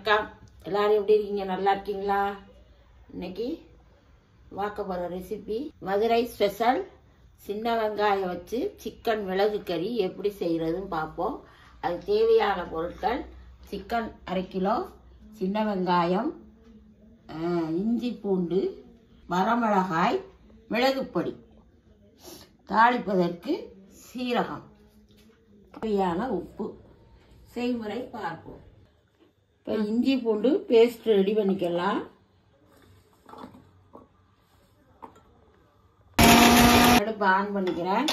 வணக்கம் எல்லாரும் எப்படி இருக்கீங்க நல்லா இருக்கீங்களா இன்னைக்கு பார்க்க போகிற ரெசிபி மதுரை ஸ்பெஷல் சின்ன வெங்காயம் வச்சு சிக்கன் மிளகு கறி எப்படி செய்கிறதுன்னு பார்ப்போம் அது தேவையான பொருட்கள் சிக்கன் அரை கிலோ சின்ன வெங்காயம் அஹ், இஞ்சி பூண்டு வரமிளகாய் மிளகுப்பொடி தாளிப்பதற்கு சீரகம் தேவையான உப்பு செய்முறை பார்ப்போம் இப்போ இஞ்சி பூண்டு பேஸ்ட் ரெடி பண்ணிக்கலாம் அடுப்பு ஆன் பண்ணிக்கிறேன்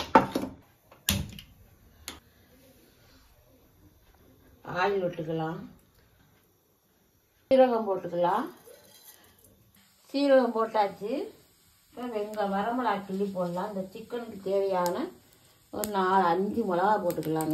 ஆயில் விட்டுக்கலாம் சீரகம் போட்டுக்கலாம் சீரகம் போட்டாச்சு இப்போ வெங்காயம் வரமிளகா கிள்ளி போடலாம் இந்த சிக்கனுக்கு தேவையான ஒரு நாலு அஞ்சு மிளகா போட்டுக்கலாங்க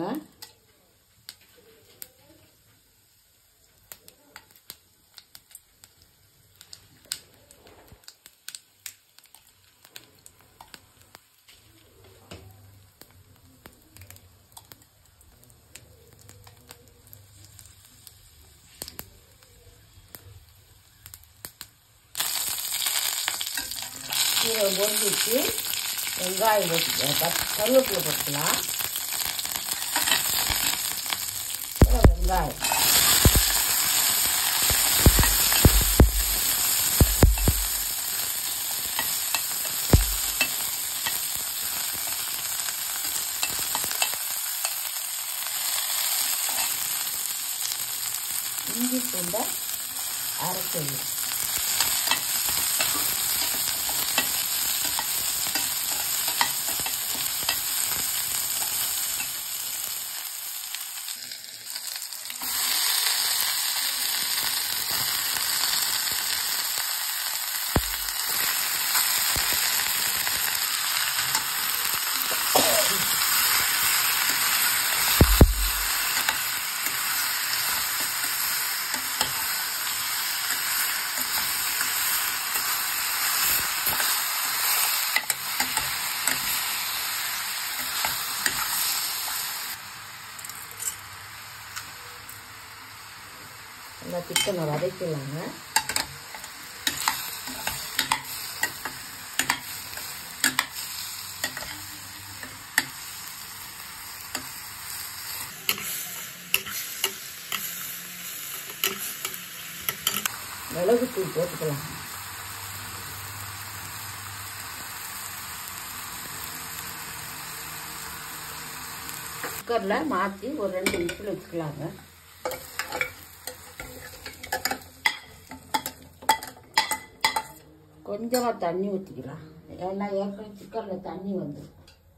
சீரகம் பொரிஞ்சிச்சு வெங்காயம் போட்டுக்கலாம் பச்சை கருவேப்பிலை போட்டுக்கலாம் அப்புறம் வெங்காயம் இஞ்சி பூண்டை அரைக்கணும் நல்லா சிக்கனை வதக்கலாங்க மிளகுத்தூள் போட்டுக்கலாம் குக்கரில் மாற்றி ஒரு ரெண்டு விசில் வச்சுக்கலாங்க கொஞ்சமாக தண்ணி ஊற்றிக்கலாம் ஏன்னா ஏற்கனவே சிக்கனில் தண்ணி வந்துடும்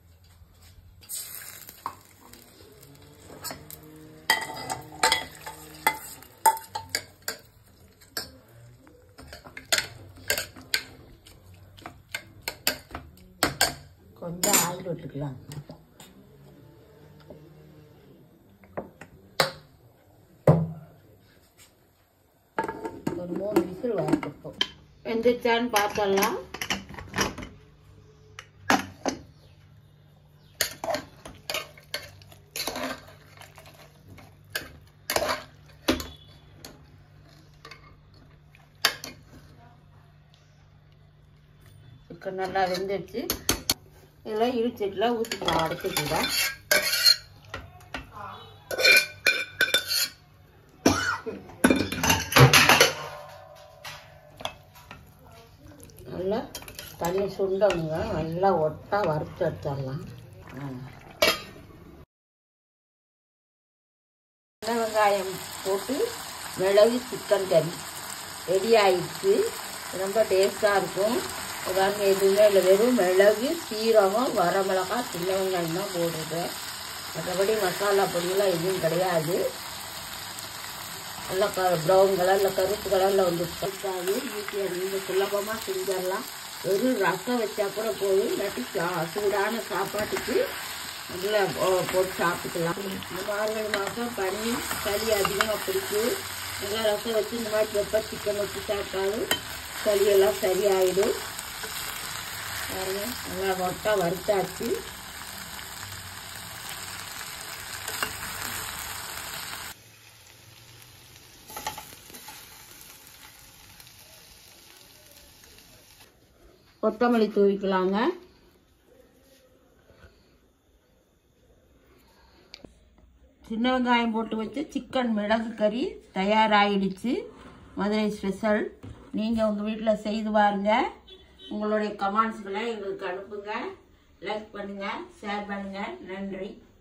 கொஞ்சம் ஆயில் விட்டுக்கலாம் ஒரு மூணு விசில் வரட்டும் வெந்துச்சான்னு பார்த்தலாம் சிக்கன் நல்லா வெந்துடுச்சு இதெல்லாம் இடிச்சிட்டுலாம் ஊற்றிக்கலாம் அடைச்சிக்கலாம் நல்லா தண்ணி சுண்டவங்க நல்லா ஒட்டா வறுத்து எடுத்துடலாம் ஆ. சின்ன வெங்காயம் போட்டு மிளகு சிக்கன் கறி ரெடி ஆயிடுச்சு ரொம்ப டேஸ்ட்டாக இருக்கும் உதாரணம் எதுவுமே இல்லை வெறும் மிளகு சீரகம் வரமிளகாய் சின்ன வெங்காயம் தான் போடுறது மற்றபடி மசாலா பொடியெல்லாம் எதுவும் கிடையாது நல்லா க ப்ரௌன் கலரில் கருப்பு கலரில் வந்து இருக்காது ஈஸியாக நீங்கள் சுலபமாக செஞ்சிடலாம் வெறும் ரசம் வச்சா கூட போதும் இல்லாட்டி சா- சூடான சாப்பாட்டுக்கு நல்லா போ- போட்டு சாப்பிட்டுக்கலாம் இந்த மார்கழி மாதம் பனி சளி அதிகமாக பிடிக்கும் நல்லா ரசம் வச்சு இந்த மாதிரி பெப்பர் சிக்கன் வச்சு சாப்பிட்டாலும் சளியெல்லாம் சரியாயிடும் பாருங்க நல்லா ஒட்டா வறுத்தாச்சு கொத்தமல்லி தூவிக்கலாங்க சின்ன வெங்காயம் போட்டு வச்சு சிக்கன் மிளகு கறி தயாராகிடுச்சு மதுரை ஸ்பெஷல் நீங்கள் உங்கள் வீட்டில் செய்து பாருங்க உங்களுடைய கமெண்ட்ஸ்களை எங்களுக்கு அனுப்புங்க லைக் பண்ணுங்கள் ஷேர் பண்ணுங்கள் நன்றி